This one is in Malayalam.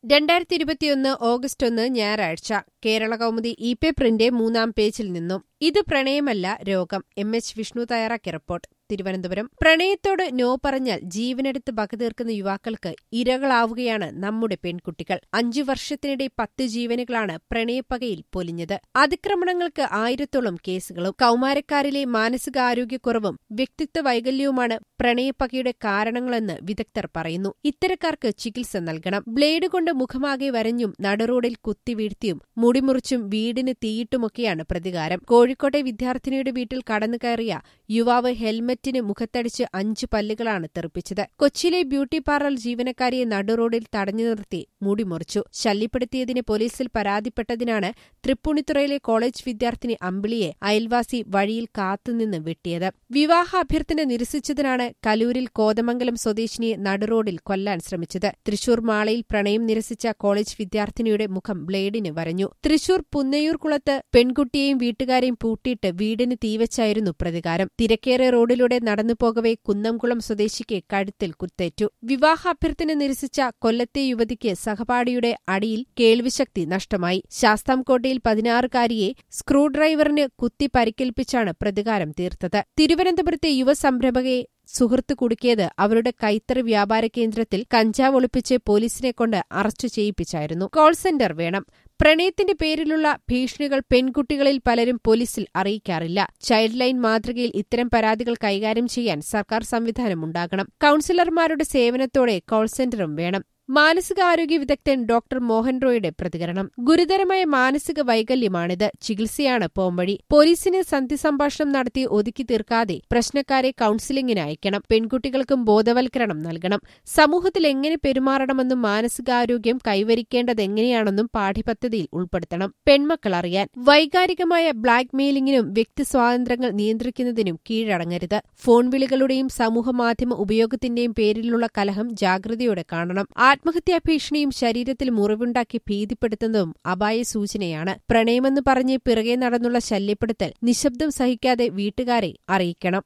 രണ്ടായിരത്തി ഇരുപത്തിയൊന്ന് ഓഗസ്റ്റ് ഒന്ന് ഞായറാഴ്ച കേരള കൗമുദി ഇ പേപ്പറിന്റെ മൂന്നാം പേജിൽ നിന്നും ഇത് പ്രണയമല്ല രോഗം എം എച്ച് വിഷ്ണു തയ്യാറാക്കിയ റിപ്പോർട്ട് തിരുവനന്തപുരം പ്രണയത്തോട് നോ പറഞ്ഞാൽ ജീവനെടുത്ത് ബകതീർക്കുന്ന യുവാക്കൾക്ക് ഇരകളാവുകയാണ് നമ്മുടെ പെൺകുട്ടികൾ അഞ്ചു വർഷത്തിനിടെ പത്ത് ജീവനുകളാണ് പ്രണയപ്പകയിൽ പൊലിഞ്ഞത് അതിക്രമണങ്ങൾക്ക് ആയിരത്തോളം കേസുകളും കൌമാരക്കാരിലെ മാനസികാരോഗ്യക്കുറവും വ്യക്തിത്വ വൈകല്യവുമാണ് പ്രണയപ്പകയുടെ കാരണങ്ങളെന്ന് വിദഗ്ധർ പറയുന്നു ഇത്തരക്കാർക്ക് ചികിത്സ നൽകണം ബ്ലേഡ് കൊണ്ട് മുഖമാകെ വരഞ്ഞും നടുറോഡിൽ കുത്തിവീഴ്ത്തിയും മുടിമുറിച്ചും വീടിന് തീയിട്ടുമൊക്കെയാണ് പ്രതികാരം കോഴിക്കോട്ടെ വിദ്യാർത്ഥിനിയുടെ വീട്ടിൽ കടന്നുകയറിയ യുവാവ് ഹെൽമറ്റിന് മുഖത്തടിച്ച് അഞ്ചു പല്ലുകളാണ് തെറിപ്പിച്ചത് കൊച്ചിയിലെ ബ്യൂട്ടി പാർലർ ജീവനക്കാരിയെ നടുറോഡിൽ തടഞ്ഞു നിർത്തി മുടിമുറിച്ചു ശല്യപ്പെടുത്തിയതിന് പോലീസിൽ പരാതിപ്പെട്ടതിനാണ് തൃപ്പൂണിത്തുറയിലെ കോളേജ് വിദ്യാർത്ഥിനി അമ്പിളിയെ അയൽവാസി വഴിയിൽ കാത്തുനിന്ന് വെട്ടിയത് വിവാഹ അഭ്യർത്ഥന നിരസിച്ചതിനാണ് കലൂരിൽ കോതമംഗലം സ്വദേശിനിയെ നടുറോഡിൽ കൊല്ലാൻ ശ്രമിച്ചത് തൃശൂർ മാളയിൽ പ്രണയം നിരസിച്ച കോളേജ് വിദ്യാർത്ഥിനിയുടെ മുഖം ബ്ലേഡിന് വരഞ്ഞു തൃശൂർ പുന്നയൂർകുളത്ത് പെൺകുട്ടിയെയും വീട്ടുകാരെയും പൂട്ടിയിട്ട് വീടിന് തീവച്ചായിരുന്നു പ്രതികാരം തിരക്കേറെ റോഡിലൂടെ നടന്നുപോകവെ കുന്നംകുളം സ്വദേശിക്ക് കഴുത്തിൽ കുത്തേറ്റു വിവാഹാഭ്യർത്ഥന നിരസിച്ച കൊല്ലത്തെ യുവതിക്ക് സഹപാഠിയുടെ അടിയിൽ കേൾവിശക്തി നഷ്ടമായി ശാസ്താംകോട്ടയിൽ പതിനാറുകാരിയെ സ്ക്രൂ ഡ്രൈവറിന് കുത്തി പരിക്കേൽപ്പിച്ചാണ് പ്രതികാരം തീർത്തത് തിരുവനന്തപുരത്തെ യുവസംരംഭകയെ സുഹൃത്ത് കുടുക്കിയത് അവരുടെ കൈത്തറി വ്യാപാര കേന്ദ്രത്തിൽ കഞ്ചാവ് ഒളിപ്പിച്ച് പോലീസിനെ കൊണ്ട് അറസ്റ്റ് ചെയ്യിപ്പിച്ചായിരുന്നു കോൾ സെന്റർ വേണം പ്രണയത്തിന്റെ പേരിലുള്ള ഭീഷണികൾ പെൺകുട്ടികളിൽ പലരും പോലീസിൽ അറിയിക്കാറില്ല ചൈൽഡ് ലൈൻ മാതൃകയിൽ ഇത്തരം പരാതികൾ കൈകാര്യം ചെയ്യാൻ സർക്കാർ സംവിധാനമുണ്ടാകണം കൌൺസിലർമാരുടെ സേവനത്തോടെ കോൾ സെന്ററും വേണം മാനസികാരോഗ്യ വിദഗ്ധൻ ഡോക്ടർ മോഹൻ റോയുടെ പ്രതികരണം ഗുരുതരമായ മാനസിക വൈകല്യമാണിത് ചികിത്സയാണ് പോംവഴി പോലീസിന് സന്ധി സംഭാഷണം നടത്തി ഒതുക്കി തീർക്കാതെ പ്രശ്നക്കാരെ കൌൺസിലിംഗിന് അയക്കണം പെൺകുട്ടികൾക്കും ബോധവൽക്കരണം നൽകണം സമൂഹത്തിൽ എങ്ങനെ പെരുമാറണമെന്നും മാനസികാരോഗ്യം കൈവരിക്കേണ്ടതെങ്ങനെയാണെന്നും പാഠ്യപദ്ധതിയിൽ ഉൾപ്പെടുത്തണം പെൺമക്കൾ അറിയാൻ വൈകാരികമായ ബ്ലാക്ക് മെയിലിംഗിനും വ്യക്തി സ്വാതന്ത്ര്യങ്ങൾ നിയന്ത്രിക്കുന്നതിനും കീഴടങ്ങരുത് ഫോൺ വിളികളുടെയും സമൂഹമാധ്യമ ഉപയോഗത്തിന്റെയും പേരിലുള്ള കലഹം ജാഗ്രതയോടെ കാണണം ആത്മഹത്യാ ഭീഷണിയും ശരീരത്തിൽ മുറിവുണ്ടാക്കി ഭീതിപ്പെടുത്തുന്നതും അപായ സൂചനയാണ് പ്രണയമെന്ന് പറഞ്ഞ് പിറകെ നടന്നുള്ള ശല്യപ്പെടുത്തൽ നിശബ്ദം സഹിക്കാതെ വീട്ടുകാരെ അറിയിക്കണം